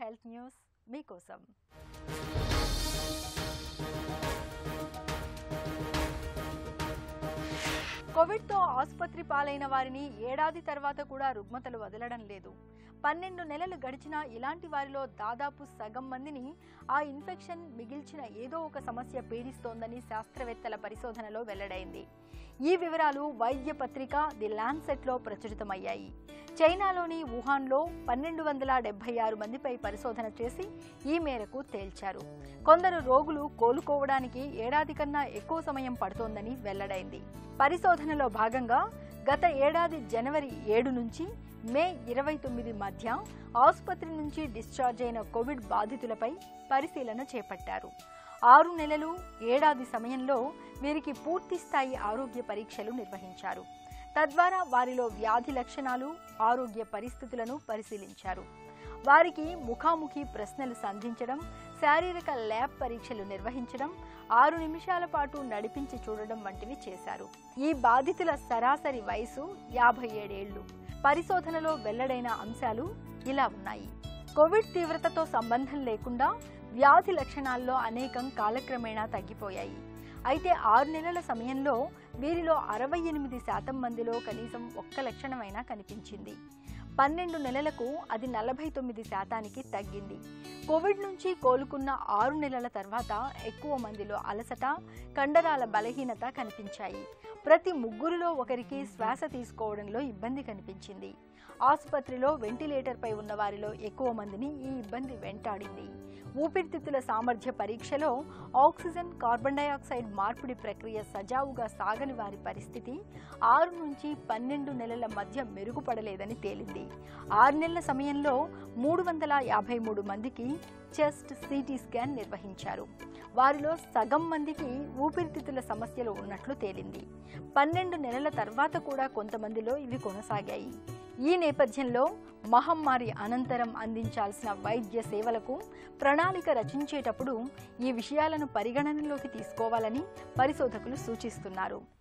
health news మీకోసం కోవిడ్తో ఆసుపత్రి పాలైన వారిని ఏడాది తర్వాత కూడా రుగ్మతలు వదలడం లేదు పన్నెండు నెలలు గడిచినా ఇలాంటి వారిలో దాదాపు సగం మందిని ఆ ఇన్ఫెక్షన్ మిగిల్చిన ఏదో ఒక సమస్య పీడిస్తోందని శాస్త్రవేత్తల పరిశోధనలో వెల్లడైంది ఈ వివరాలు వైద్య పత్రిక ది ల్యాన్సెట్లో ప్రచురితమయ్యాయి చైనాలోని వుహాన్లో పన్నెండు వందల డెబ్బై ఆరు మందిపై పరిశోధన చేసి ఈ మేరకు తేల్చారు కొందరు రోగులు కోలుకోవడానికి ఏడాది కన్నా ఎక్కువ సమయం పడుతోందని వెల్లడైంది పరిశోధనలో భాగంగా గత ఏడాది జనవరి ఏడు నుంచి మే ఇరవై తొమ్మిది మధ్య ఆసుపత్రి నుంచి డిశ్చార్జ్ అయిన కోవిడ్ బాధితులపై పరిశీలన చేపట్టారు ఆరు నెలలు ఏడాది సమయంలో వీరికి పూర్తి స్థాయి ఆరోగ్య పరీక్షలు నిర్వహించారు తద్వారా వారిలో వ్యాధి లక్షణాలు ఆరోగ్య పరిస్థితులను పరిశీలించారు వారికి ముఖాముఖి ప్రశ్నలు సంధించడం శారీరక ల్యాబ్ పరీక్షలు నిర్వహించడం ఆరు నిమిషాల పాటు నడిపించి చూడడం వంటివి చేశారు ఈ బాధితుల సరాసరి వయసు యాభై ఏడేళ్లు పరిశోధనలో వెల్లడైన అంశాలు ఇలా ఉన్నాయి కోవిడ్ తీవ్రతతో సంబంధం లేకుండా వ్యాధి లక్షణాల్లో అనేకం కాలక్రమేణా తగ్గిపోయాయి అయితే ఆరు నెలల సమయంలో వీరిలో అరవై ఎనిమిది శాతం మందిలో కనీసం ఒక్క లక్షణమైనా కనిపించింది పన్నెండు నెలలకు అది నలభై తొమ్మిది శాతానికి తగ్గింది కోవిడ్ నుంచి కోలుకున్న ఆరు నెలల తర్వాత ఎక్కువ మందిలో అలసట కండరాల బలహీనత కనిపించాయి ప్రతి ముగ్గురిలో ఒకరికి శ్వాస తీసుకోవడంలో ఇబ్బంది కనిపించింది ఆసుపత్రిలో వెంటిలేటర్పై ఉన్న వారిలో ఎక్కువ మందిని ఈ ఇబ్బంది వెంటాడింది ఊపిరితిత్తుల సామర్థ్య పరీక్షలో ఆక్సిజన్ కార్బన్ డయాక్సైడ్ మార్పిడి ప్రక్రియ సజావుగా సాగని వారి పరిస్థితి ఆరు నుంచి పన్నెండు నెలల మధ్య మెరుగుపడలేదని తేలింది ఆరు నెలల సమయంలో మూడు వందల యాభై మూడు మందికి చెస్ట్ సిటీ స్కాన్ నిర్వహించారు వారిలో సగం మందికి ఊపిరితిత్తుల సమస్యలు ఉన్నట్లు తేలింది పన్నెండు నెలల తర్వాత కూడా కొంతమందిలో ఇవి కొనసాగాయి ఈ నేపథ్యంలో మహమ్మారి అనంతరం అందించాల్సిన వైద్య సేవలకు ప్రణాళిక రచించేటప్పుడు ఈ విషయాలను పరిగణనలోకి తీసుకోవాలని పరిశోధకులు సూచిస్తున్నారు